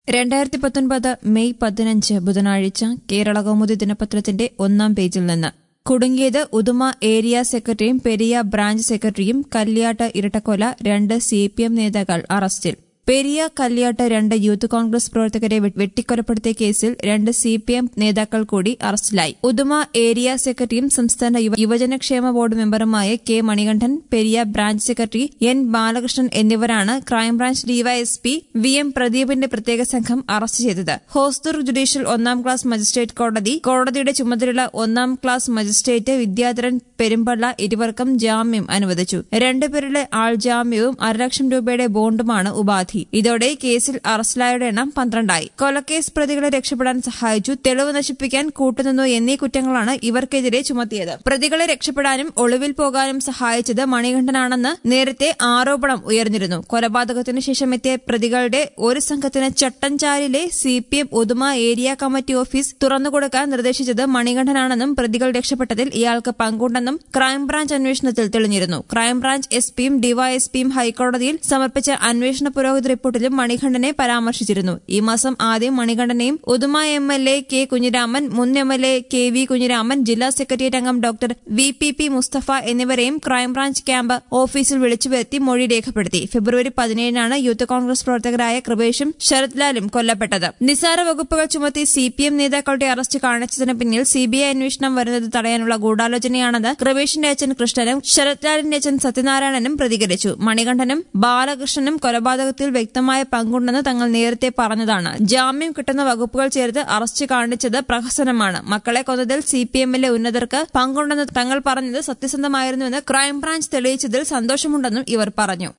രണ്ടായിരത്തി പത്തൊൻപത് മെയ് പതിനഞ്ച് ബുധനാഴ്ച കേരള കൗമുദി ദിനപത്രത്തിന്റെ ഒന്നാം പേജിൽ നിന്ന് കുടുങ്ങിയത് ഉദുമ ഏരിയ സെക്രട്ടറിയും പെരിയ ബ്രാഞ്ച് സെക്രട്ടറിയും കല്യാട്ട് ഇരട്ടക്കൊല രണ്ട് സി പി എം നേതാക്കൾ അറസ്റ്റിൽ പെരിയ കല്യാട്ട് രണ്ട് യൂത്ത് കോൺഗ്രസ് പ്രവർത്തകരെ വെ- വെട്ടിക്കൊലപ്പെടുത്തിയ കേസിൽ രണ്ട് സി പി എം നേതാക്കൾ കൂടി അറസ്റ്റിലായി ഉദുമ ഏരിയ സെക്രട്ടറിയും സംസ്ഥാന യുവ- യുവജനക്ഷേമ ബോർഡ് മെമ്പറുമായ K Manikandan Periya branch secretary N Balakrishnan എന്നിവരാണ് ക്രൈംബ്രാഞ്ച് ഡിവൈഎസ്പി വി എം പ്രദീപിന്റെ പ്രത്യേക സംഘം അറസ്റ്റ് ചെയ്തത് ഹോസ്ദുർ ജുഡീഷ്യൽ ഒന്നാം ക്ലാസ് മജിസ്ട്രേറ്റ് കോടതി കോടതിയുടെ ചുമതലയുള്ള ഒന്നാം ക്ലാസ് മജിസ്ട്രേറ്റ് വിദ്യാധരൻ പെരുമ്പള്ള ഇരുവർക്കും ജാമ്യം അനുവദിച്ചു രണ്ടുപേരുടെ ആൾജാമ്യവും അരലക്ഷം രൂപയുടെ ബോണ്ടുമാണ് ഉപാധി ഇതോടെ കേസിൽ അറസ്റ്റിലായവരുടെ എണ്ണം പന്ത്രണ്ടായി കൊലക്കേസ് പ്രതികളെ രക്ഷപ്പെടാൻ സഹായിച്ചു തെളിവ് നശിപ്പിക്കാൻ കൂട്ടുനിന്നു എന്നീ കുറ്റങ്ങളാണ് ഇവർക്കെതിരെ ചുമത്തിയത് പ്രതികളെ രക്ഷപ്പെടാനും ഒളിവിൽ പോകാനും സഹായിച്ചത് മണികണ്ഠനാണെന്ന് നേരത്തെ ആരോപണം ഉയർന്നിരുന്നു കൊലപാതകത്തിനു ശേഷം എത്തിയ പ്രതികളുടെ ഒരു സംഘത്തിന് ചട്ടഞ്ചാലിലെ C P M Uduma area committee office തുറന്നുകൊടുക്കാൻ നിർദ്ദേശിച്ചത് മണികണ്ഠനാണെന്നും പ്രതികൾ രക്ഷപ്പെട്ടതിൽ ഇയാൾക്ക് പങ്കുണ്ടെന്നും ക്രൈംബ്രാഞ്ച് അന്വേഷണത്തിൽ തെളിഞ്ഞിരുന്നു ക്രൈംബ്രാഞ്ച് എസ് പിയും ഡിവൈഎസ്പിയും ഹൈക്കോടതിയിൽ സമർപ്പിച്ച അന്വേഷണ പുരോഗതി റിപ്പോർട്ടിലും മണികണ്ഠനെ പരാമർശിച്ചിരുന്നു ഈ മാസം ആദ്യം മണികണ്ഠനെയും Uduma M L A K Kunhiraman മുൻ M L A K V Kunhiraman ജില്ലാ സെക്രട്ടേറിയറ്റ് അംഗം doctor V P P Mustafa എന്നിവരെയും ക്രൈംബ്രാഞ്ച് ക്യാമ്പ് ഓഫീസിൽ വിളിച്ചുവരുത്തി മൊഴി രേഖപ്പെടുത്തി ഫെബ്രുവരി പതിനേഴിനാണ് യൂത്ത് കോൺഗ്രസ് പ്രവർത്തകരായ കൃപേഷും ശരത്ലാലും കൊല്ലപ്പെട്ടത് നിസാര വകുപ്പുകൾ ചുമത്തി സി പി എം നേതാക്കളുടെ അറസ്റ്റ് കാണിച്ചതിന് പിന്നിൽ സിബിഐ അന്വേഷണം വരുന്നത് തടയാനുള്ള ഗൂഢാലോചനയാണെന്ന് കൃപേഷിന്റെ അച്ഛൻ കൃഷ്ണനും ശരത്ലാലിന്റെ അച്ഛൻ സത്യനാരായണനും പ്രതികരിച്ചു മണികണ്ഠനും ബാലകൃഷ്ണനും കൊലപാതകത്തിൽ വ്യക്തമായ പങ്കുണ്ടെന്ന് തങ്ങൾ നേരത്തെ പറഞ്ഞതാണ് ജാമ്യം കിട്ടുന്ന വകുപ്പുകൾ ചേർത്ത് അറസ്റ്റ് കാണിച്ചത് പ്രഹസനമാണ് മക്കളെ കൊന്നതിൽ സി പി എമ്മിലെ ഉന്നതർക്ക് പങ്കുണ്ടെന്ന് തങ്ങൾ പറഞ്ഞത് സത്യസന്ധമായിരുന്നുവെന്ന് ക്രൈംബ്രാഞ്ച് തെളിയിച്ചതിൽ സന്തോഷമുണ്ടെന്നും ഇവർ പറഞ്ഞു